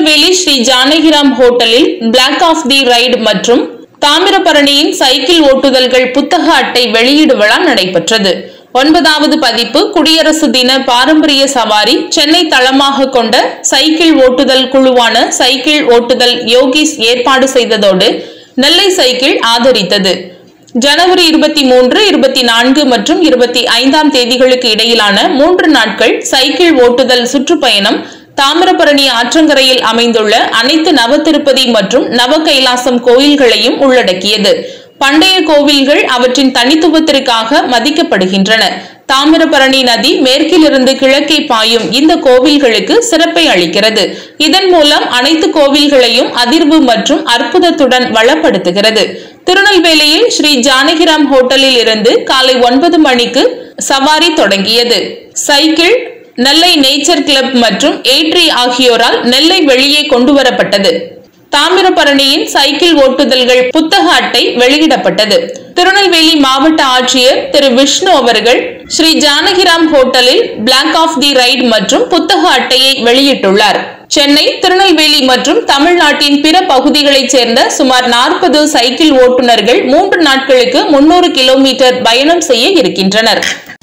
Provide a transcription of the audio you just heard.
திருநெல்வேலி ஸ்ரீ ஜானகிராம் ஹோட்டலில் black of the ride மற்றும் தாமிரபரணியின் cycle ஓட்டுதல்கள் புத்தக அட்டை வெளியீடு விழா நடைபெற்றது ஒன்பதாவது பதிப்பு குடியரசு தின பாரம்பரிய சவாரி சென்னை தளமாக கொண்ட சைக்கிள் ஓட்டுதல் குழுவான சைக்கிள் ஓட்டுதல் யோகிஸ் ஏற்பாடு செய்ததோடு நெல்லை சைக்கிள் ஆதரித்தது ஜனவரி இருபத்தி மூன்று இருபத்தி நான்கு மற்றும் இருபத்தி ஐந்தாம் தேதிகளுக்கு இடையிலான மூன்று நாட்கள் சைக்கிள் ஓட்டுதல் சுற்றுப்பயணம் தாமிரபரணி ஆற்றங்கரையில் அமைந்துள்ள அனைத்து நவதிருப்பதி மற்றும் நவ கைலாசம் கோயில்களையும் உள்ளடக்கியது பண்டைய கோவில்கள் அவற்றின் தனித்துவத்திற்காக மதிக்கப்படுகின்றன தாமிரபரணி நதி மேற்கிலிருந்து கிழக்கே பாயும் இந்த கோவில்களுக்கு சிறப்பை அளிக்கிறது இதன் மூலம் அனைத்து கோவில்களையும் அதிர்வு மற்றும் அற்புதத்துடன் வளப்படுத்துகிறது திருநெல்வேலியில் ஸ்ரீ ஜானகிராம் ஹோட்டலில் இருந்து காலை ஒன்பது மணிக்கு சவாரி தொடங்கியது சைக்கிள் நெல்லை நேச்சர் கிளப் மற்றும் ஏட்ரி ஆகியோரால் நெல்லை வெளியே கொண்டு வரப்பட்டது தாமிரபரணியின் சைக்கிள் ஓட்டுதல்கள் புத்தக அட்டை வெளியிடப்பட்டது திருநெல்வேலி மாவட்ட ஆட்சியர் திரு விஷ்ணு அவர்கள் ஸ்ரீ ஜானகிராம் ஹோட்டலில் பிளாக் ஆஃப் தி ரைட் மற்றும் புத்தக அட்டையை வெளியிட்டுள்ளார் சென்னை திருநெல்வேலி மற்றும் தமிழ்நாட்டின் பிற பகுதிகளைச் சேர்ந்த சுமார் நாற்பது சைக்கிள் ஓட்டுநர்கள் மூன்று நாட்களுக்கு முன்னூறு கிலோமீட்டர் பயணம் செய்ய இருக்கின்றனர்